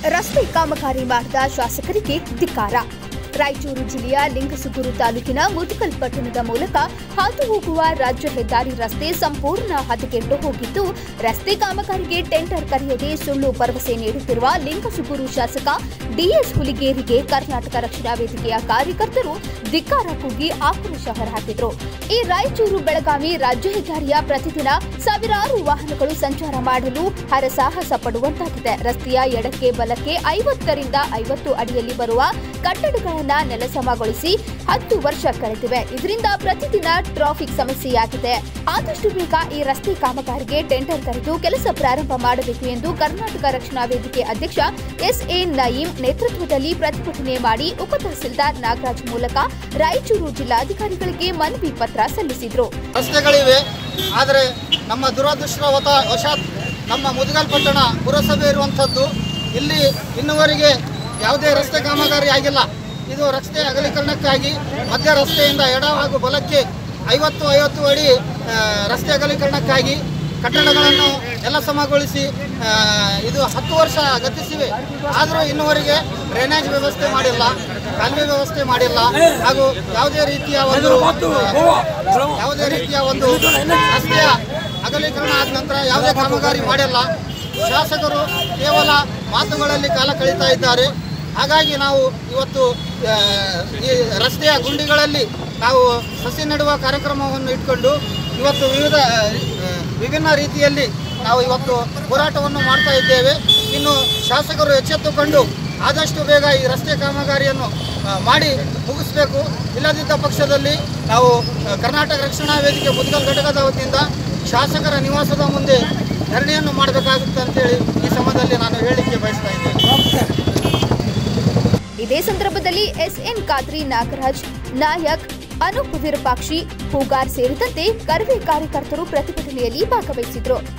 ರಸ್ತೆ ಕಾಮಗಾರಿ ಮಾಡಿದ ಶಾಸಕರಿಗೆ ಧಿಕ್ಕಾರ ರಾಯಚೂರು ಜಿಲ್ಲೆಯ ಲಿಂಗಸುಗೂರು ತಾಲೂಕಿನ ಮುದುಕಲ್ ಪಟ್ಟಣದ ಮೂಲಕ ಹಾದು ಹೋಗುವ ರಾಜ್ಯ ಹೆದ್ದಾರಿ ರಸ್ತೆ ಸಂಪೂರ್ಣ ಹದಗೆಟ್ಟು ಹೋಗಿದ್ದು ರಸ್ತೆ ಕಾಮಗಾರಿಗೆ ಟೆಂಡರ್ ಕರೆಯದೆ ಸುಳ್ಳು ಭರವಸೆ ನೀಡುತ್ತಿರುವ ಲಿಂಗಸುಗೂರು ಶಾಸಕ ಡಿಎಸ್ ಹುಲಿಗೇರಿಗೆ ಕರ್ನಾಟಕ ರಕ್ಷಣಾ ವೇದಿಕೆಯ ಕಾರ್ಯಕರ್ತರು ಧಿಕ್ಕಾರ ಕೂಗಿ ಆಕ್ರೋಶ ಹೊರಹಾಕಿದ್ರು ಈ ರಾಯಚೂರು ಬೆಳಗಾವಿ ರಾಜ್ಯ ಹೆದ್ದಾರಿಯ ಪ್ರತಿದಿನ ಸಾವಿರಾರು ವಾಹನಗಳು ಸಂಚಾರ ಮಾಡಲು ಹರಸಾಹಸ ಪಡುವಂತಾಗಿದೆ ರಸ್ತೆಯ ಎಡಕ್ಕೆ ಬಲಕ್ಕೆ ಐವತ್ತರಿಂದ ಐವತ್ತು ಅಡಿಯಲ್ಲಿ ಬರುವ ಕಟ್ಟಡಗಳನ್ನ ನೆಲಸಮಗೊಳಿಸಿ ಹತ್ತು ವರ್ಷ ಕಳೆದಿವೆ ಇದರಿಂದ ಪ್ರತಿದಿನ ಟ್ರಾಫಿಕ್ ಸಮಸ್ಯೆಯಾಗಿದೆ ಆದಷ್ಟು ಬೇಗ ಈ ರಸ್ತೆ ಕಾಮಗಾರಿಗೆ ಟೆಂಡರ್ ಕರೆದು ಕೆಲಸ ಪ್ರಾರಂಭ ಮಾಡಬೇಕು ಎಂದು ಕರ್ನಾಟಕ ರಕ್ಷಣಾ ವೇದಿಕೆ ಅಧ್ಯಕ್ಷ ಎಸ್ ಎ ನಯೀಂ ನೇತೃತ್ವದಲ್ಲಿ ಪ್ರತಿಭಟನೆ ಮಾಡಿ ಉಪ ತಹಸೀಲ್ದಾರ್ ನಾಗರಾಜ್ ಮೂಲಕ ರಾಯಚೂರು ಜಿಲ್ಲಾಧಿಕಾರಿಗಳಿಗೆ ಮನವಿ ಪತ್ರ ಸಲ್ಲಿಸಿದರು ರಸ್ತೆಗಳಿವೆ ಆದರೆ ನಮ್ಮ ದುರದೃಷ್ಟವತ ವಶಾತ್ ನಮ್ಮ ಮುದಗಲ್ ಪಟ್ಟಣ ಪುರಸಭೆ ಇರುವಂಥದ್ದು ಇಲ್ಲಿ ಇನ್ನುವರೆಗೆ ಯಾವುದೇ ರಸ್ತೆ ಕಾಮಗಾರಿ ಆಗಿಲ್ಲ ಇದು ರಸ್ತೆ ಅಗಲೀಕರಣಕ್ಕಾಗಿ ಮಧ್ಯ ರಸ್ತೆಯಿಂದ ಎಡ ಹಾಗೂ ಬಲಕ್ಕೆ ಐವತ್ತು ಐವತ್ತು ಅಡಿ ಆ, ರಸ್ತೆ ಅಗಲೀಕರಣಕ್ಕಾಗಿ ಕಟ್ಟಡಗಳನ್ನು ಎಲ್ಲ ಸಮಗೊಳಿಸಿ ಆ, ಇದು ಹತ್ತು ವರ್ಷ ಗತಿಸಿವೆ ಆದರೂ ಇನ್ನುವರೆಗೆ ಡ್ರೈನೇಜ್ ವ್ಯವಸ್ಥೆ ಮಾಡಿಲ್ಲ ಕಾಲುವೆ ವ್ಯವಸ್ಥೆ ಮಾಡಿಲ್ಲ ಹಾಗೂ ಯಾವುದೇ ರೀತಿಯ ಒಂದು ಯಾವುದೇ ರೀತಿಯ ಒಂದು ರಸ್ತೆಯ ಅಗಲೀಕರಣ ಆದ ನಂತರ ಯಾವುದೇ ಕಾಮಗಾರಿ ಮಾಡಿಲ್ಲ ಶಾಸಕರು ಕೇವಲ ಮಾತುಗಳಲ್ಲಿ ಕಾಲ ಕಳೀತಾ ಇದ್ದಾರೆ ಹಾಗಾಗಿ ನಾವು ಇವತ್ತು ಆ, ಈ ರಸ್ತೆಯ ಗುಂಡಿಗಳಲ್ಲಿ ನಾವು ಸಸಿ ನೆಡುವ ಕಾರ್ಯಕ್ರಮವನ್ನು ಇಟ್ಕೊಂಡು ಇವತ್ತು ವಿವಿಧ ಆ, ವಿಭಿನ್ನ ರೀತಿಯಲ್ಲಿ ನಾವು ಇವತ್ತು ಹೋರಾಟವನ್ನು ಮಾಡ್ತಾ ಇದ್ದೇವೆ ಇನ್ನು ಶಾಸಕರು ಎಚ್ಚೆತ್ತುಕೊಂಡು ಆದಷ್ಟು ಬೇಗ ಈ ರಸ್ತೆ ಕಾಮಗಾರಿಯನ್ನು ಆ, ಮಾಡಿ ಮುಗಿಸ್ಬೇಕು ಇಲ್ಲದಿದ್ದ ಪಕ್ಷದಲ್ಲಿ ನಾವು ಆ, ಕರ್ನಾಟಕ ರಕ್ಷಣಾ ವೇದಿಕೆ ಮುದ್ಗಲ್ ಘಟಕದ ವತಿಯಿಂದ ಶಾಸಕರ ನಿವಾಸದ ಮುಂದೆ ಧರಣಿಯನ್ನು ಮಾಡಬೇಕಾಗುತ್ತೆ ಅಂತೇಳಿ ಈ ಸಮಯದಲ್ಲಿ ನಾನು ಹೇಳಿಕೆ ಬಯಸ್ತಾ ಇದ್ದೇನೆ ಇದೇ ಸಂದರ್ಭದಲ್ಲಿ ಎಸ್ಎನ್ ಖಾದ್ರಿ ನಾಗರಾಜ್ ನಾಯಕ್ ಅನೂಪ್ ವಿರೂಪಾಕ್ಷಿ ಹೂಗಾರ್ ಸೇರಿದಂತೆ ಕರವೇ ಕಾರ್ಯಕರ್ತರು ಪ್ರತಿಭಟನೆಯಲ್ಲಿ ಭಾಗವಹಿಸಿದ್ರು